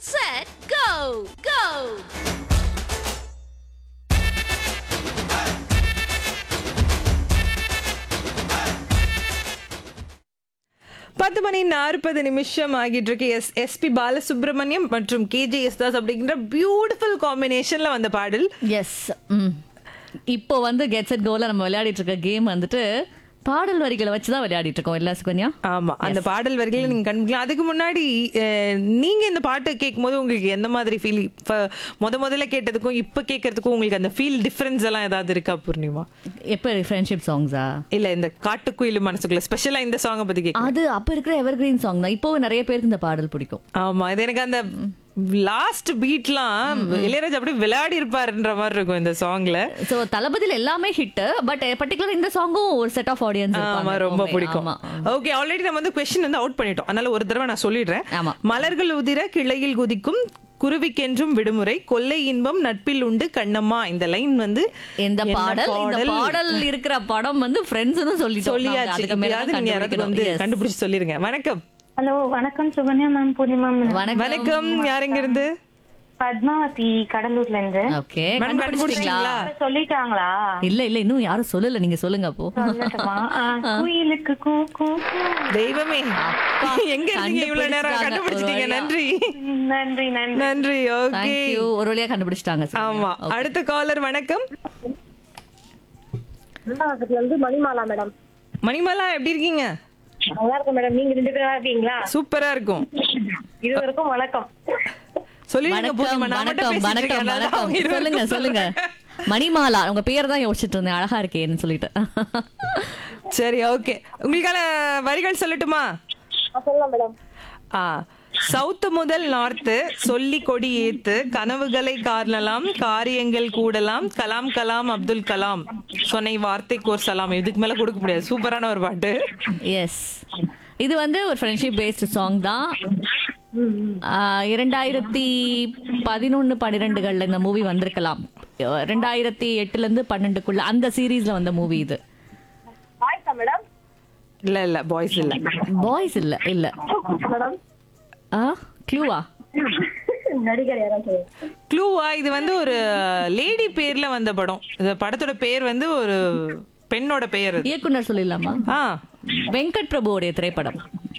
set, go, go! பத்து மணி நாற்பது நிமிஷம் ஆகிட்டு இருக்கு எஸ் எஸ்பி பாலசுப்ரமணியம் மற்றும் கேஜே தாஸ் அப்படிங்கிற பியூட்டிஃபுல் காம்பினேஷன்ல வந்த பாடல் எஸ் இப்போ வந்து கெட்ஸ் அட் கோல நம்ம விளையாடிட்டு இருக்க கேம் வந்துட்டு பாடல் வரிகளை வச்சு தான் விளையாடிட்டு இருக்கோம் இல்ல சுகன்யா ஆமா அந்த பாடல் வரிகளை நீங்க கண்டுக்கலாம் அதுக்கு முன்னாடி அஹ், நீங்க இந்த பாட்டு கேட்கும் போது உங்களுக்கு எந்த மாதிரி ஃபீல் முத முதல்ல கேட்டதுக்கும் இப்ப கேட்கறதுக்கும் உங்களுக்கு அந்த ஃபீல் டிஃபரன்ஸ் எல்லாம் ஏதாவது இருக்கா பூர்ணிமா எப்போ ஃப்ரெண்ட்ஷிப் சாங்ஸா இல்ல இந்த காட்டுக்குயில் மனசுக்குள்ள ஸ்பெஷலா இந்த சாங்கை பத்தி கேட்க அது அப்ப இருக்கிற எவர்கிரீன் சாங் தான் இப்போ நிறைய பேருக்கு இந்த பாடல் பிடிக்கும் ஆமா இது எனக்கு அந்த லாஸ்ட் பீட்லாம் இளையராஜா அப்படியே விளையாடி இருப்பாருன்ற மாதிரி இருக்கும் இந்த சாங்ல சோ தளபதியில் எல்லாமே ஹிட் பட் பர்டிகுலர் இந்த சாங்கும் ஒரு செட் ஆஃப் ஆடியன்ஸ் ஆமா ரொம்ப பிடிக்கும் ஓகே ஆல்ரெடி நம்ம வந்து கொஸ்டின் வந்து அவுட் பண்ணிட்டோம் அதனால ஒரு தடவை நான் சொல்லிடுறேன் ஆமா. மலர்கள் உதிர கிளையில் குதிக்கும் குருவிக்கென்றும் விடுமுறை கொள்ளை இன்பம் நட்பில் உண்டு கண்ணம்மா இந்த லைன் வந்து இந்த என்ன பாடல் இந்த பாடல் இருக்கிற படம் வந்து ஃப்ரெண்ட்ஸ்னு சொல்லி சொல்லியாச்சு அதுக்கு மேல எப்படியாவது நீங்க யாராவது வந்து கண்டுபிடிச்சு சொல்லிருங்க வணக்கம் ஹலோ வணக்கம் சுகன்யா மேம் பூர்ணிமா மேம் வணக்கம் வணக்கம் யாருங்க இருந்து பத்மாவதி கடலூர்ல இருந்து ஓகே மேடம் கண்டுபிடிச்சிட்டீங்களா சொல்லிட்டாங்களா இல்ல இல்ல இன்னும் யாரும் சொல்லல நீங்க சொல்லுங்க அப்போ சொல்லட்டுமா ஆ, குயிலுக்கு கூ கூ கூ. தெய்வமே எங்க இருந்தீங்க இவ்வளவு நேரம் கண்டுபிடிச்சிட்டாங்க. கண்டுபிடிச்சிட்டீங்க ஒரு நன்றி நன்றி நன்றி நன்றி ஓகே தேங்க்யூ ஒரு வழியா கண்டுபிடிச்சிட்டாங்க சுகன்யா. ஆமா அடுத்த காலர் வணக்கம் அண்ணாவரத்துல இருந்து மணிமாலா மேடம் மணிமாலா எப்படி இருக்கீங்க நல்லா இருக்கும் மேடம் நீங்க ரெண்டு பேரும் இருக்கீங்களா சூப்பரா இருக்கும் இருவருக்கும் வணக்கம் சொல்லிடுங்க வணக்கம் பூர்ணிமா நான் மட்டும் வணக்கம் பேசிட்டு இருக்கேன். வணக்கம் அதனால வணக்கம் அவங்க இருவருக்கும் சொல்லுங்க சொல்லுங்க மணிமாலா உங்க பேர் தான் யோசிச்சுட்டு இருந்தேன் அழகா இருக்கேன்னு சொல்லிட்டு சரி ஓகே உங்களுக்கான வரிகள் சொல்லட்டுமா சொல்லலாம் மேடம் ஆ சவுத் முதல் நார்த்து சொல்லி கொடி ஏத்து கனவுகளை காணலாம் காரியங்கள் கூடலாம் கலாம் கலாம் அப்துல் கலாம் சொன்னை வார்த்தை கோர் சலாம் இதுக்கு மேல கொடுக்க முடியாது சூப்பரான ஒரு பாட்டு எஸ் இது வந்து ஒரு ஃப்ரெண்ட்ஷிப் பேஸ்டு சாங் தான் ஆஹ் இரண்டாயிரத்தி பதினொன்னு பன்னிரெண்டுகள்ல இந்த மூவி வந்திருக்கலாம் ரெண்டாயிரத்தி எட்டுல இருந்து பன்னெண்டுக்குள்ள அந்த சீரீஸ்ல வந்த மூவி இது வாய்ஸா மேடம் இல்ல இல்ல பாய்ஸ் இல்ல பாய்ஸ் இல்ல இல்ல மேடம் ஆ க்ளூவா நடிகர் யாரும் சொல்லுங்க க்ளூவா இது வந்து ஒரு லேடி பேர்ல வந்த படம் இந்த படத்தோட பேர் வந்து ஒரு பெண்ணோட பெயர் அது. இயக்குனர் சொல்லிடலாமா ஆ வெங்கட் பிரபுவோடைய திரைப்படம்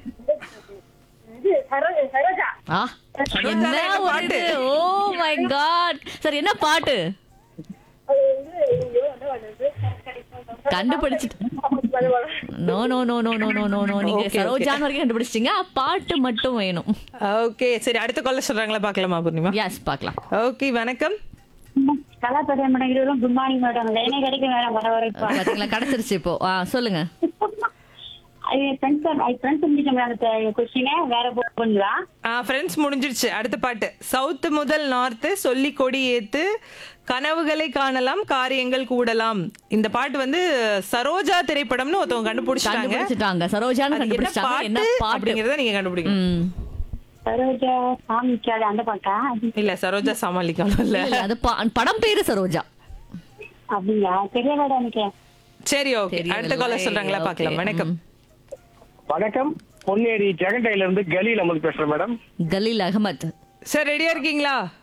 இது சரோஜா சரோஜா ஆ என்ன என்ன ஒரு பாட்டு? இது ஓ மை காட் சார் என்ன பாட்டு அது வந்து இங்க வந்து வந்து கண்டுபிடிச்சிட்டு no no no no no no no no நீங்க Okay, okay. சரோஜான் வரைக்கும் கண்டுபிடிச்சிட்டீங்க பாட்டு மட்டும் வேணும் ஓகே சரி அடுத்த கால சொல்றாங்களா பார்க்கலாமா பூர்ணிமா எஸ் பார்க்கலாம் ஓகே வணக்கம் கலாச்சார மேடம் இருவரும் குட் மார்னிங் மேடம் லைனே கிடைக்கும் மேடம் வர வரைக்கும் பாத்தீங்களா கிடைச்சிருச்சு இப்போ ஆ சொல்லுங்க ஃப்ரெண்ட்ஸ் ஐ ஃப்ரெண்ட்ஸ் முடிச்ச மேடம் அந்த கொஸ்டினே வேற புக் பண்ணலாம் ஆ ஃப்ரெண்ட்ஸ் முடிஞ்சிருச்சு அடுத்த பாட்டு சவுத் முதல் நார்த்து சொல்லி கொடி ஏத்து கனவுகளை காணலாம் காரியங்கள் கூடலாம் இந்த பாட்டு வந்து சரோஜா திரைப்படம்னு ஒருத்தவங்க கண்டுபிடிச்சிட்டாங்க கண்டுபிடிச்சிட்டாங்க சரோஜான்னு அது என்ன கண்டுபிடிச்சிட்டாங்க என்ன பாட்டு பாட்டு அப்படிங்கறத நீங்க கண்டுபிடிக்கணும் ம். சரோஜா சாமி கேளு அந்த பாட்டா இல்ல சரோஜா சமாளிக்கலாம் இல்ல இல்ல, அது பா- படம் பேரு சரோஜா அப்படியா தெரிய மேடம் எனக்கு சரி ஓகே தெரியவில்லை. அடுத்த காலர் சொல்றாங்களா Okay. பார்க்கலாம் வணக்கம் வணக்கம் பொன்னேரி ஜெகண்டையில இருந்து கலீல் அமது பேசுறேன் மேடம் கலீல் அகமத் சார் ரெடியா இருக்கீங்களா